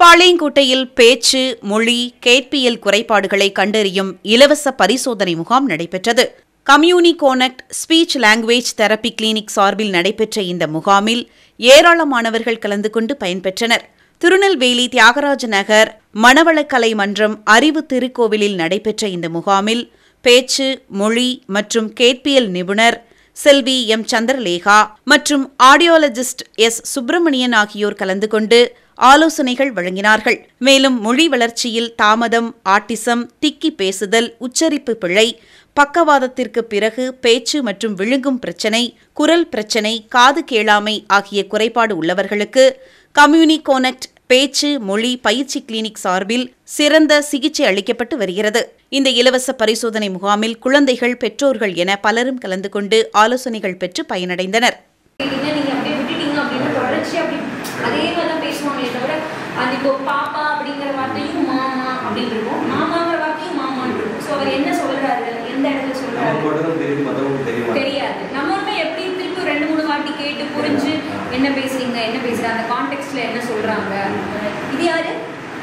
பாளையங்கோட்டையில் பேச்சு மொழி கேட்பியல் குறைபாடுகளை கண்டறியும் இலவச பரிசோதனை முகாம் நடைபெற்றது communi connect speech language therapy clinic சார்பில் நடைபெற்ற இந்த முகாமில் ஏராளமானவர்கள் கலந்து கொண்டு பயன்பெற்றனர் திருநெல்வேலி தியாகராஜ நகர் மணவளக்கலை மன்றம் அறிவு திருக்கோவிலில் நடைபெற்ற இந்த முகாமில் பேச்சு மொழி மற்றும் கேட்பியல் நிபுணர் செல்வி எம் சந்திரலேகா மற்றும் ஆடியோலஜிஸ்ட் எஸ் சுப்பிரமணியன் ஆகியோர் கலந்து கொண்டு ஆலோசனைகள் வழங்கினார்கள் மேலும் மொழி வளர்ச்சியில் தாமதம் ஆட்டிசம் திக்கி பேசுதல் உச்சரிப்பு பிழை பக்கவாதத்திற்கு பிறகு பேச்சு மற்றும் விழுங்கும் பிரச்சனை குரல் பிரச்சனை காது கேளாமை ஆகிய குறைபாடு உள்ளவர்களுக்கு கம்யூனி கோனக்ட் பேச்சு மொழி பயிற்சி கிளினிக் சார்பில் சிறந்த சிகிச்சை அளிக்கப்பட்டு வருகிறது இந்த இலவச பரிசோதனை முகாமில் குழந்தைகள் பெற்றோர்கள் என பலரும் கலந்து கொண்டு ஆலோசனைகள் பெற்று பயனடைந்தனர் இல்ல நீங்க அப்படியே விட்டுட்டீங்க அப்படின்னா தொடர்ச்சி அப்படி அதே மாதிரி தான் பேசுவாங்களே தவிர அது இப்போ பாப்பா அப்படிங்கிற வார்த்தையும் மாமா அப்படின்னு இருக்கும் மாமாங்கிற வார்த்தையும் மாமான்னு இருக்கும் ஸோ அவர் என்ன சொல்றாரு எந்த இடத்துல சொல்றாரு நமக்கு மட்டும் தான் தெரியுது மற்றவங்களுக்கு தெரியுமா தெரியாது நம்மளுமே எப்படி திருப்பி ரெண்டு மூணு வாட்டி கேட்டு புரிஞ்சு என்ன பேசுறீங்க என்ன பேசுறாங்க அந்த கான்டெக்ட்ல என்ன சொல்றாங்க இது யாரு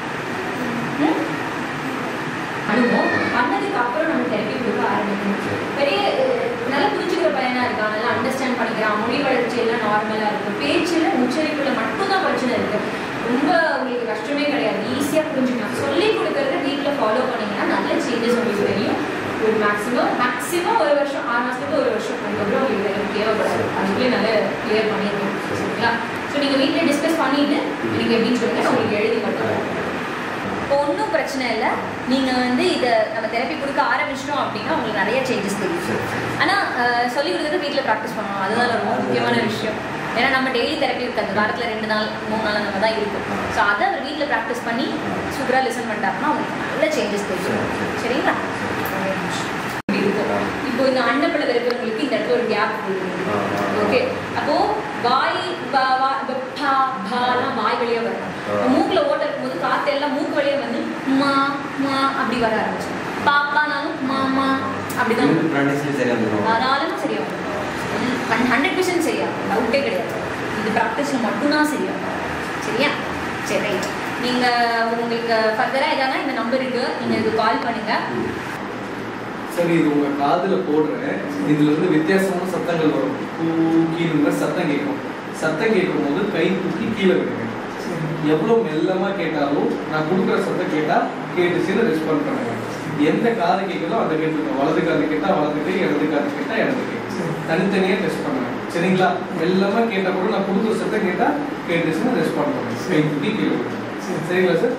ம்? அனுபவம் பண்ணதுக்கு அப்புறம் நம்ம தெரப்பி கொடுக்க ஆரம்பிக்கணும் பெரிய அஹ், நல்லா புரிஞ்சுக்கிற பையனா இருக்கான் நல்லா அண்டர்ஸ்டாண்ட் பண்ணிக்கிறான் மொழி வளர்ச்சி எல்லாம் நார்மலா இருக்கு பேச்சுல உச்சரிப்புல மட்டும்தான் பிரச்சனை இருக்கு ரொம்ப உங்களுக்கு கஷ்டமே கிடையாது ஈஸியா புரிஞ்சுக்கலாம் சொல்லி கொடுக்கறத வீட்ல ஃபாலோ பண்ணீங்கன்னா நல்ல சேஞ்சஸ் உங்களுக்கு தெரியும் ஒரு மேக்ஸிமம் மேக்ஸிமம் ஒரு வருஷம் ஆறு மாசத்துக்கு ஒரு வருஷம் அதுக்கப்புறம் உங்களுக்கு எனக்கு தேவைப்படாது அதுக்குள்ளே நல்லா கிளியர் பண்ணிடுவோம் சரிங்களா ஸோ நீங்கள் வீட்டில் டிஸ்கஸ் பண்ணிட்டு நீங்கள் எப்படின்னு சொல்லுங்க நான் உங்களுக்கு எழுதி மட்டும் தரேன். இப்போ ஒன்றும் பிரச்சனை இல்லை நீங்கள் வந்து இதை நம்ம தெரப்பி கொடுக்க ஆரம்பிச்சிட்டோம் அப்படின்னா உங்களுக்கு நிறைய சேஞ்சஸ் தெரியும் ஆனால் சொல்லி கொடுக்குறது வீட்டில் ப்ராக்டிஸ் பண்ணணும் அதுதான் ரொம்ப முக்கியமான விஷயம் ஏன்னா நம்ம டெய்லி தெரப்பி இருக்காது வாரத்தில் ரெண்டு நாள் மூணு நாள் அந்த மாதிரி தான் இருக்கும் ஸோ அதை அவர் வீட்டில் ப்ராக்டிஸ் பண்ணி சூப்பராக லிசன் பண்ணிட்டாருன்னா அவங்களுக்கு நல்ல சேஞ்சஸ் தெரியும் சரிங்களா இப்படி இருக்கும் இப்போ இந்த அண்டப்பட இருக்கிறவங்களுக்கு இந்த இடத்துல ஒரு கேப் ஓகே அப்போ வாய் ப- வா- ப- பா பாலாம் வாய் வழியா வரணும் ஆ. மூக்குல ஓட்ட இருக்கும்போது காத்து எல்லாம் மூக்கு வழியா வந்து மா மா அப்படி வர ஆரம்பிச்சு பாப்பானாலும் மாமா அப்படிதான் வரும். ப்ராக்டிஸ்லேயே சரியாக வந்துடும் தாராளமா சரியா வரும் ஹண்ட்ரட் பர்சன்ட் சரியா டவுட்டே கிடையாது இது ப்ராக்டிஸ்ல மட்டும்தான் சரியா வரும். சரியா சரி ரைட் நீங்க உங்களுக்கு ஃபர்தரா ஏதாவது இந்த நம்பர் இருக்கு நீங்க இதுக்கு கால் பண்ணுங்க சரி இது உங்க காதுல போடுறேன் இதுல இருந்து வித்தியாசமான சத்தங்கள் வரும் கீழே சத்தம் கேட்கும் சத்தம் கேட்கும் போது கை தூக்கி கீழே வைக்கணும் எவ்வளவு மெல்லமா கேட்டாலும் நான் கொடுக்குற சத்தம் கேட்டா கேட்டுச்சுன்னு ரெஸ்பாண்ட் பண்ணுங்க எந்த காது கேட்குதோ அதை கேட்டுருங்க வலது காது கேட்டா வலது கை இடது காது கேட்டா இடது கை தனித்தனியா டெஸ்ட் பண்ணுங்க சரிங்களா மெல்லமா கேட்டா கூட நான் கொடுக்குற சத்தம் கேட்டா கேட்டுச்சுன்னு ரெஸ்பாண்ட் பண்ணுங்க கை தூக்கி கீழே வைக்கணும். சரிங்களா சார்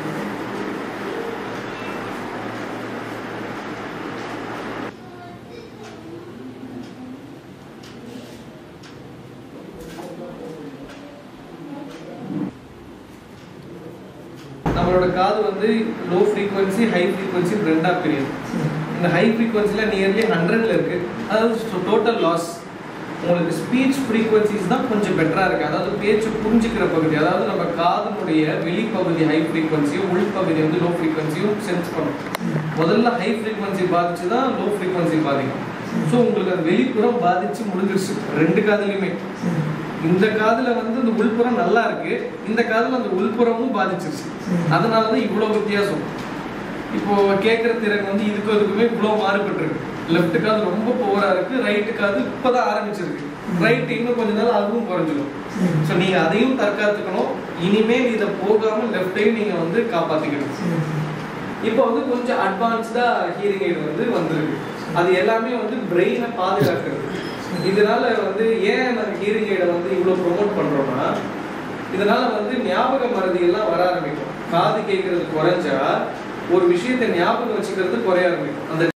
நம்மளோட காது வந்து லோ ஃப்ரீக்வன்சி ஹை ஃப்ரீக்வன்சி ரெண்டாக பிரியும் இந்த ஹை ஃப்ரீக்வன்சியில் நியர்லி ஹண்ட்ரட்ல இருக்கு அதாவது டோட்டல் லாஸ் உங்களுக்கு ஸ்பீச் ஃப்ரீக்வன்சிஸ் தான் கொஞ்சம் பெட்டராக இருக்கு அதாவது பேச்சு புரிஞ்சுக்கிற பகுதி அதாவது நம்ம காதனுடைய வெளிப்பகுதி ஹை ஃப்ரீக்வன்சியும் உள்பகுதி வந்து லோ ஃப்ரீக்வன்சியும் சென்ஸ் பண்ணும் முதல்ல ஹை ஃப்ரீக்வன்சி பாதிச்சு தான் லோ ஃப்ரீக்வன்சி பாதிக்கும் ஸோ உங்களுக்கு அது வெளிப்புறம் பாதிச்சு முடிஞ்சிருச்சு ரெண்டு காதுலையுமே இந்த காதுல வந்து இந்த உள்புறம் நல்லா இருக்கு இந்த காதுல அந்த உள்புறமும் பாதிச்சிருச்சு அதனால தான் இவ்வளோ வித்தியாசம் இப்போ கேட்குற திறன் வந்து இதுக்கு அதுக்குமே இவ்வளோ மாறுபட்டிருக்கு லெஃப்ட் காது ரொம்ப போரா இருக்கு ரைட்டு காது இப்பதான் ஆரம்பிச்சிருக்கு ரைட் இன்னும் கொஞ்ச நாள் அதுவும் குறைஞ்சிடும் ஸோ நீங்க அதையும் தற்காத்துக்கணும் இனிமேல் இதை போகாம லெஃப்டையும் நீங்க வந்து காப்பாத்திக்கணும் இப்போ வந்து கொஞ்சம் அட்வான்ஸ்டா ஹியரிங் எய்ட் வந்து வந்திருக்கு அது எல்லாமே வந்து பிரெயினை பாதுகாக்கிறது இதனால வந்து ஏன் நாங்கள் ஹியரிங் எய்டை வந்து இவ்வளோ ப்ரொமோட் பண்றோம்னா இதனால வந்து ஞாபக மறதி எல்லாம் வர ஆரம்பிக்கும் காது கேட்கறது குறைஞ்சா ஒரு விஷயத்தை ஞாபகம் வச்சுக்கிறது குறைய ஆரம்பிக்கும் அந்த